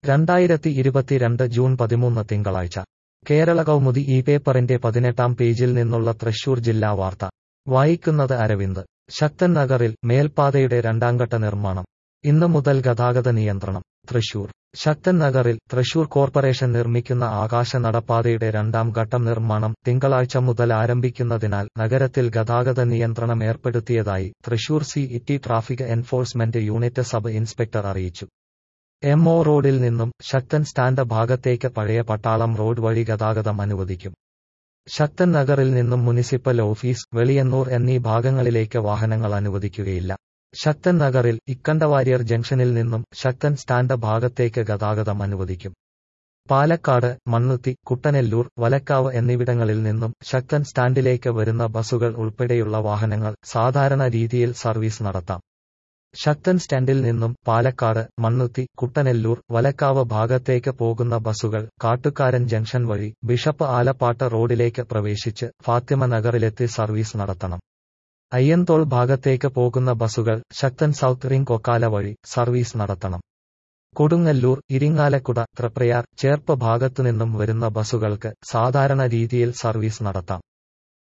രണ്ടായിരത്തി ഇരുപത്തിരണ്ട് ജൂൺ പതിമൂന്ന് തിങ്കളാഴ്ച കേരള കൗമുദി ഈ പേപ്പറിന്റെ പതിനെട്ടാം പേജിൽ നിന്നുള്ള തൃശൂർ ജില്ലാ വാർത്ത വായിക്കുന്നത് അരവിന്ദ് ശക്തൻ നഗറിൽ മേൽപ്പാതയുടെ രണ്ടാംഘട്ട നിർമ്മാണം ഇന്ന് മുതൽ ഗതാഗത നിയന്ത്രണം തൃശൂർ ശക്തൻ നഗറിൽ തൃശൂർ കോർപ്പറേഷൻ നിർമ്മിക്കുന്ന ആകാശ നടപ്പാതയുടെ രണ്ടാം ഘട്ടം നിർമ്മാണം തിങ്കളാഴ്ച മുതൽ ആരംഭിക്കുന്നതിനാൽ നഗരത്തിൽ ഗതാഗത നിയന്ത്രണം ഏർപ്പെടുത്തിയതായി Thrissur city traffic enforcement unit sub inspector അറിയിച്ചു എം ഒ റോഡിൽ നിന്നും ശക്തൻ സ്റ്റാൻഡ് ഭാഗത്തേക്ക് പഴയ പട്ടാളം റോഡ് വഴി ഗതാഗതം അനുവദിക്കും ശക്തൻ നഗറിൽ നിന്നും മുനിസിപ്പൽ ഓഫീസ് വെളിയന്നൂർ എന്നീ ഭാഗങ്ങളിലേക്ക് വാഹനങ്ങൾ അനുവദിക്കുകയില്ല ശക്തൻ നഗറിൽ ഇക്കണ്ടവാര്യർ ജംഗ്ഷനിൽ നിന്നും ശക്തൻ സ്റ്റാൻഡ് ഭാഗത്തേക്ക് ഗതാഗതം അനുവദിക്കും പാലക്കാട് മണ്ണുത്തി കുട്ടനെല്ലൂർ വലക്കാവ് എന്നിവിടങ്ങളിൽ നിന്നും ശക്തൻ സ്റ്റാൻഡിലേക്ക് വരുന്ന ബസുകൾ ഉൾപ്പെടെയുള്ള വാഹനങ്ങൾ സാധാരണ രീതിയിൽ സർവീസ് നടത്താം ശക്തൻ സ്റ്റാൻഡിൽ നിന്നും പാലക്കാട് മണ്ണുത്തി കുട്ടനെല്ലൂർ വലക്കാവ് ഭാഗത്തേക്ക് പോകുന്ന ബസുകൾ കാട്ടുകാരൻ ജംഗ്ഷൻ വഴി ബിഷപ്പ് ആലപ്പാട്ട് റോഡിലേക്ക് പ്രവേശിച്ച് ഫാത്തിമ നഗറിലെത്തി സർവീസ് നടത്തണം അയ്യന്തോൾ ഭാഗത്തേക്ക് പോകുന്ന ബസുകൾ ശക്തൻ സൗത്ത് റിംഗ് കൊക്കാല വഴി സർവീസ് നടത്തണം കൊടുങ്ങല്ലൂർ ഇരിങ്ങാലക്കുട തൃപ്രയാർ ചേർപ്പ് ഭാഗത്തുനിന്നും വരുന്ന ബസുകൾക്ക് സാധാരണ രീതിയിൽ സർവീസ് നടത്താം